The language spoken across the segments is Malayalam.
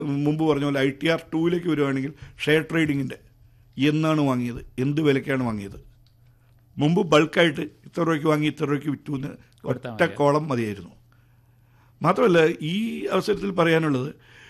മുമ്പ് പറഞ്ഞ പോലെ ഐ ടി ആർ ടൂവിലേക്ക് വരുവാണെങ്കിൽ ഷെയർ ട്രേഡിങ്ങിൻ്റെ എന്നാണ് വാങ്ങിയത് എന്ത് വിലക്കാണ് വാങ്ങിയത് മുമ്പ് ബൾക്കായിട്ട് ഇത്ര രൂപയ്ക്ക് വാങ്ങി ഇത്ര രൂപയ്ക്ക് വിറ്റു എന്ന് കൊടുത്താൽ ഒറ്റ കോളം മതിയായിരുന്നു മാത്രമല്ല ഈ അവസരത്തിൽ പറയാനുള്ളത്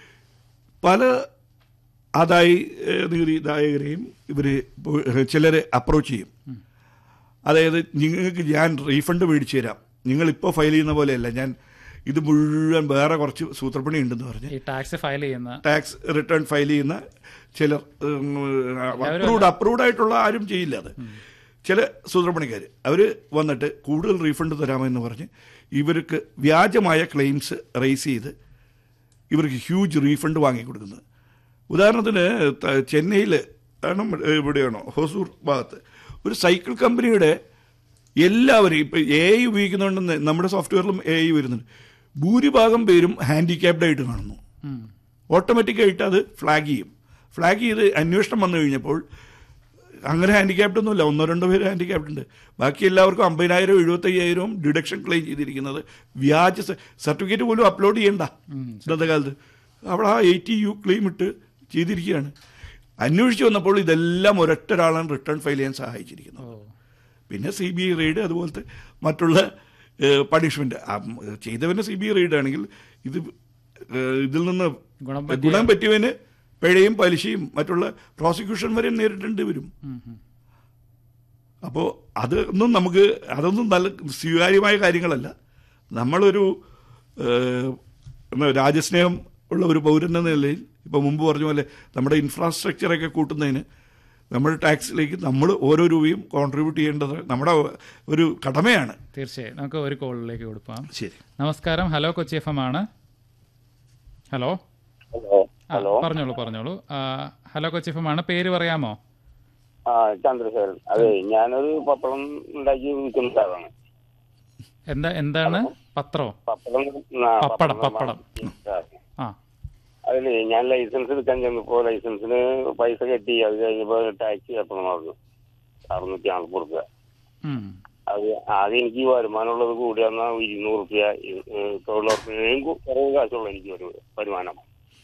പല ആദായ ഏഹ്, നികുതിദായകരെയും ഇവർ ചിലരെ അപ്രോച്ച് ചെയ്യും അതായത് നിങ്ങൾക്ക് ഞാൻ റീഫണ്ട് മേടിച്ചു തരാം നിങ്ങളിപ്പോൾ ഫയൽ ചെയ്യുന്ന പോലെയല്ല ഞാൻ ഇത് മുഴുവൻ വേറെ കുറച്ച് സൂത്രപ്പണി ഉണ്ടെന്ന് പറഞ്ഞ് ഈ ടാക്സ് ഫയൽ ചെയ്യുന്ന ടാക്സ് റിട്ടേൺ ഫയൽ ചെയ്യുന്ന ചിലർ അപ്രൂവ്ഡ് അപ്രൂവ്ഡ് ആയിട്ടുള്ള ആരും ചെയ്യില്ല അത് ചില സൂത്രപ്പണിക്കാർ അവർ വന്നിട്ട് കൂടുതൽ റീഫണ്ട് തരാമെന്ന് പറഞ്ഞ് ഇവർക്ക് വ്യാജമായ ക്ലെയിംസ് റേസ് ചെയ്ത് ഇവർക്ക് ഹ്യൂജ് റീഫണ്ട് വാങ്ങിക്കൊടുക്കുന്നത് ഉദാഹരണത്തിന് ത- ചെന്നൈയിൽ ആണ് ഇവിടെയാണോ ഹൊസൂർ ഭാഗത്ത് ഒരു സൈക്കിൾ കമ്പനിയുടെ എല്ലാവരും ഇപ്പം എ ഐ ഉപയോഗിക്കുന്നുണ്ടെന്ന് നമ്മുടെ സോഫ്റ്റ്വെയറിലും എ ഐ വരുന്നുണ്ട് ഭൂരിഭാഗം പേരും ഹാൻഡിക്യാപ്ഡ് ആയിട്ട് കാണുന്നു ഉം. ഓട്ടോമാറ്റിക്കായിട്ട് അത് ഫ്ലാഗ് ചെയ്യും ഫ്ലാഗ് ചെയ്ത് അന്വേഷണം വന്നു കഴിഞ്ഞപ്പോൾ അങ്ങനെ ഹാൻഡിക്യാപ്ഡ് ഒന്നുമില്ല ഒന്നോ രണ്ടോ പേര് ഹാൻഡിക്യാപ്ഡ് ഉണ്ട് ബാക്കി എല്ലാവർക്കും അമ്പതിനായിരം എഴുപത്തയ്യായിരവും ഡിഡക്ഷൻ ക്ലെയിം ചെയ്തിരിക്കുന്നത് വ്യാജ സർട്ടിഫിക്കറ്റ് പോലും അപ്ലോഡ് ചെയ്യണ്ട ഇന്നത്തെ കാലത്ത് അവിടെ ആ എയ്റ്റി യു ക്ലെയിം ഇട്ട് ചെയ്തിരിക്കുകയാണ് അന്വേഷിച്ച് വന്നപ്പോൾ ഇതെല്ലാം ഒരൊറ്റ ഒരാളാണ് റിട്ടേൺ ഫയൽ ചെയ്യാൻ സഹായിച്ചിരിക്കുന്നത് ഓ പിന്നെ സി ബി ഐ റെയ്ഡ് അതുപോലത്തെ മറ്റുള്ള പണിഷ്മെന്റ് ചെയ്തവന് സി ബി ഐ റെയ്ഡ് ആണെങ്കിൽ ഇത് ഏഹ്, ഇതിൽ നിന്ന് ഗുണം ഗുണം പറ്റിയവന് പിഴയും പലിശയും മറ്റുള്ള പ്രോസിക്യൂഷൻ വരെ നേരിടേണ്ടി വരും ഉം, ഉം. അപ്പോൾ അതൊന്നും നമുക്ക് അതൊന്നും നല്ല സ്വീകാര്യമായ കാര്യങ്ങളല്ല നമ്മളൊരു ഏഹ്, എന്താ രാജ്യസ്നേഹം ഉള്ള ഒരു പൗരൻ എന്ന നിലയിൽ ഇപ്പോൾ മുമ്പ് പറഞ്ഞ പോലെ നമ്മുടെ ഇൻഫ്രാസ്ട്രക്ചറൊക്കെ കൂട്ടുന്നതിന് നമ്മുടെ ടാക്സിലേക്ക് നമ്മൾ ഓരോ രൂപയും കോൺട്രിബ്യൂട്ട് ചെയ്യേണ്ടത് നമ്മുടെ ഒരു കടമയാണ് തീർച്ചയായും നമുക്ക് ഒരു കോളിലേക്ക് കൊടുക്കാം ശരി നമസ്കാരം ഹലോ കൊച്ചി എഫ് എം ആണ് ഹലോ ഹലോ ആ, പറഞ്ഞോളൂ പറഞ്ഞോളൂ ആ, ഹലോ കൊച്ചി എഫ് എം ആണ് പേര് പറയാമോ ആ ചന്ദ്രശേഖരൻ അതെ ഞാനൊരു പപ്പടം ഉണ്ടാക്കി വിൽക്കുന്ന ആളാണ് എന്താ എന്താണ് പത്രോ പപ്പടം ആ, പപ്പടം, പപ്പടം. ആ അതില് ഞാൻ ലൈസൻസ് എടുക്കാൻ ചെന്നപ്പോ ലൈസൻസിന് പൈസ കെട്ടി അത് കഴിഞ്ഞപ്പോ ടാക്സ് കെട്ടണം പറഞ്ഞു അറുന്നൂറ്റി നാൽപ്പത് റുപ്യ ഉം. അത് ആകെ എനിക്ക് വരുമാനമുള്ളത് കൂടി വന്ന ഇരുന്നൂറ് റുപ്യ തൊഴിലുറപ്പിനെയും കുറവ് കാശുള്ളൂ എനിക്ക് ഒരു വരുമാനം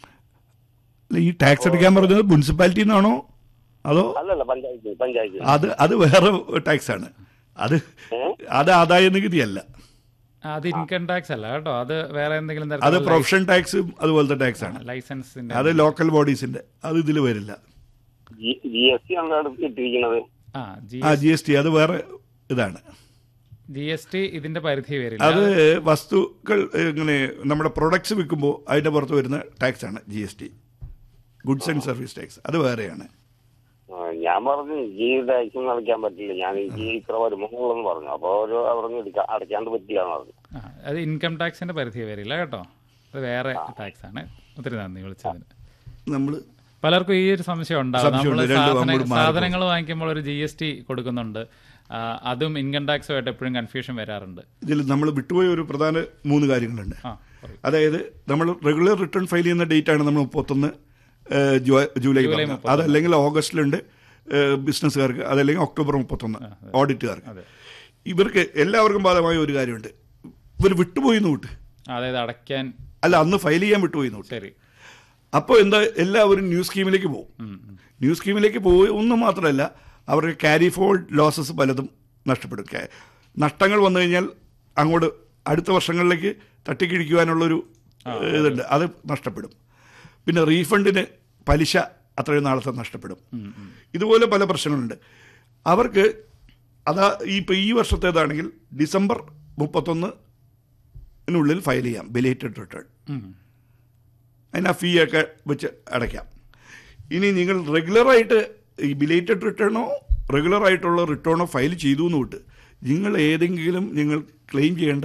അല്ല, ഈ ടാക്സ് അടിക്കാൻ പറഞ്ഞത് മുനിസിപ്പാലിറ്റി നിന്നാണോ അതോ അല്ലല്ല പഞ്ചായത്ത് പഞ്ചായത്ത് അത് അത് വേറെ ടാക്സ് ആണ് അത് അത് ആദായ നികുതിയല്ല അത് ഇൻകം ടാക്സ് അല്ല കേട്ടോ അത് വേറെ എന്തെങ്കിലും അത് തരത്തിലുള്ള പ്രൊഫഷൻ ടാക്സും അതുപോലത്തെ ടാക്സ് ആണ് ലൈസൻസിന്റെ അത് ലോക്കൽ ബോഡീസിന്റെ അത് ഇതിൽ വരില്ല ജി എസ് ടി ആണ് അവിടെ ഇട്ടിരിക്കുന്നത് ആ ജി ആ ജി എസ് ടി അത് വേറെ ഇതാണ് ജി എസ് ടി ഇതിന്റെ പരിധി വരില്ല അത് വസ്തുക്കൾ ഇങ്ങനെ നമ്മുടെ പ്രൊഡക്ട്സ് വിൽക്കുമ്പോൾ അതിന്റെ പുറത്ത് വരുന്ന ടാക്സ് ആണ് G S T goods and service tax അത് വേറെയാണ് ആ, ഞാൻ പറഞ്ഞു ഈ ടാക്സ് അടയ്ക്കാൻ പറ്റില്ല ഞാൻ എനിക്ക് ഇത്ര വരുമാനമുള്ളെന്ന് പറഞ്ഞു അപ്പൊ ഒരു അവിടെ എടുക്കാൻ അടയ്ക്കാണ്ട് പറ്റില്ല എന്ന് പറഞ്ഞു ആ, അത് ഇൻകം ടാക്സിന്റെ പരിധി വരില്ല കേട്ടോ അത് വേറെ ടാക്സ് ആണ് ഒത്തിരി നന്ദി വിളിച്ചതിന് നമ്മൾ പലർക്കും ഈ ഒരു സംശയം ഉണ്ടാവും സംശയമുണ്ട്. നമ്മൾ രണ്ടും സാധന അങ്ങോട്ട് മാറി സാധനങ്ങൾ വാങ്ങിക്കുമ്പോൾ ഒരു ജി എസ് ടി കൊടുക്കുന്നുണ്ട് ആ, അതും ഇൻകം ടാക്സുമായിട്ട് എപ്പോഴും കൺഫ്യൂഷൻ വരാറുണ്ട് ഇതിൽ നമ്മൾ വിട്ടുപോയ ഒരു പ്രധാന മൂന്ന് കാര്യങ്ങളുണ്ട് ആ പറയൂ. അതായത് നമ്മൾ റെഗുലർ റിട്ടേൺ ഫയൽ ചെയ്യുന്ന ഡേറ്റ് ആണ് നമ്മൾ മുപ്പത്തൊന്ന് ഏഹ്, ജൂ- ജൂലൈ പറഞ്ഞത്. അതല്ലെങ്കിൽ ഓഗസ്റ്റിലുണ്ട് ഏഹ്, ബിസിനസ്സുകാർക്ക് അതല്ലെങ്കിൽ ഒക്ടോബർ മുപ്പത്തൊന്ന് ഓഡിറ്റുകാർക്ക് അതെ ഇവർക്ക് എല്ലാവർക്കും ബാധകമായ ഒരു കാര്യമുണ്ട് ഇവർ വിട്ടുപോയി നോട്ട് അതായത് അടയ്ക്കാൻ അല്ല അന്ന് ഫയൽ ചെയ്യാൻ വിട്ടുപോയി നോട്ട് ശരി അപ്പോൾ എന്താ എല്ലാവരും ന്യൂ സ്കീമിലേക്ക് പോകും ഉം, ഉം. ന്യൂ സ്കീമിലേക്ക് പോയി ഒന്നും മാത്രമല്ല അവർക്ക് ക്യാരി ഫോൾഡ് ലോസസ് പലതും നഷ്ടപ്പെടും ക്യാ- നഷ്ടങ്ങൾ വന്നു കഴിഞ്ഞാൽ അങ്ങോട്ട് അടുത്ത വർഷങ്ങളിലേക്ക് തട്ടിക്കിഴിക്കുവാനുള്ളൊരു ഏഹ്, ഇതുണ്ട് അത് നഷ്ടപ്പെടും പിന്നെ റീഫണ്ടിന് പലിശ അത്രയും നാളത്തെ നഷ്ടപ്പെടും ഇതുപോലെ പല പ്രശ്നങ്ങളുണ്ട് അവർക്ക് അതാ ഈ ഇപ്പോൾ ഈ വർഷത്തേതാണെങ്കിൽ ഡിസംബർ മുപ്പത്തൊന്നിനുള്ളിൽ ഫയൽ ചെയ്യാം ബിലേറ്റഡ് റിട്ടേൺ ഉം. അതിന് ആ ഫീ ഒക്കെ വെച്ച് അടയ്ക്കാം ഇനി നിങ്ങൾ റെഗുലറായിട്ട് ഈ ബിലേറ്റഡ് റിട്ടേണോ റെഗുലർ ആയിട്ടുള്ള റിട്ടേണോ ഫയൽ ചെയ്തു എന്ന് വിട്ട് നിങ്ങൾ ഏതെങ്കിലും നിങ്ങൾ ക്ലെയിം ചെയ്യേണ്ട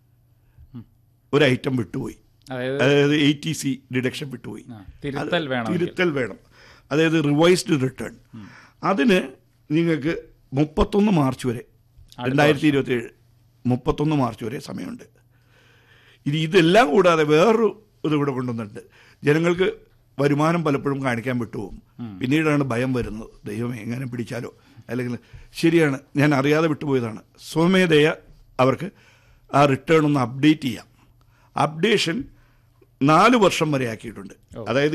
ഒരു ഐറ്റം വിട്ടുപോയി അതായത് അതായത് എ ടി സി ഡിഡക്ഷൻ വിട്ടുപോയി ആ, തിരുത്തൽ വേണം തിരുത്തൽ വേണം അതായത് റിവൈസ്ഡ് റിട്ടേൺ അതിന് നിങ്ങൾക്ക് മുപ്പത്തൊന്ന് മാർച്ച് വരെ രണ്ടായിരത്തി ഇരുപത്തി ഏഴ് മുപ്പത്തൊന്ന് മാർച്ച് വരെ സമയമുണ്ട് ഇനി ഇതെല്ലാം കൂടാതെ വേറൊരു ഇത് കൂടെ കൊണ്ടുവന്നിട്ടുണ്ട് ജനങ്ങൾക്ക് വരുമാനം പലപ്പോഴും കാണിക്കാൻ വിട്ടുപോകും പിന്നീടാണ് ഭയം വരുന്നത് ദൈവം എങ്ങനെ പിടിച്ചാലോ അല്ലെങ്കിൽ ശരിയാണ് ഞാൻ അറിയാതെ വിട്ടുപോയതാണ് സ്വമേധയ അവർക്ക് ആ റിട്ടേൺ ഒന്ന് അപ്ഡേറ്റ് ചെയ്യാം അപ്ഡേഷൻ നാല് വർഷം വരെ ആക്കിയിട്ടുണ്ട് അതായത്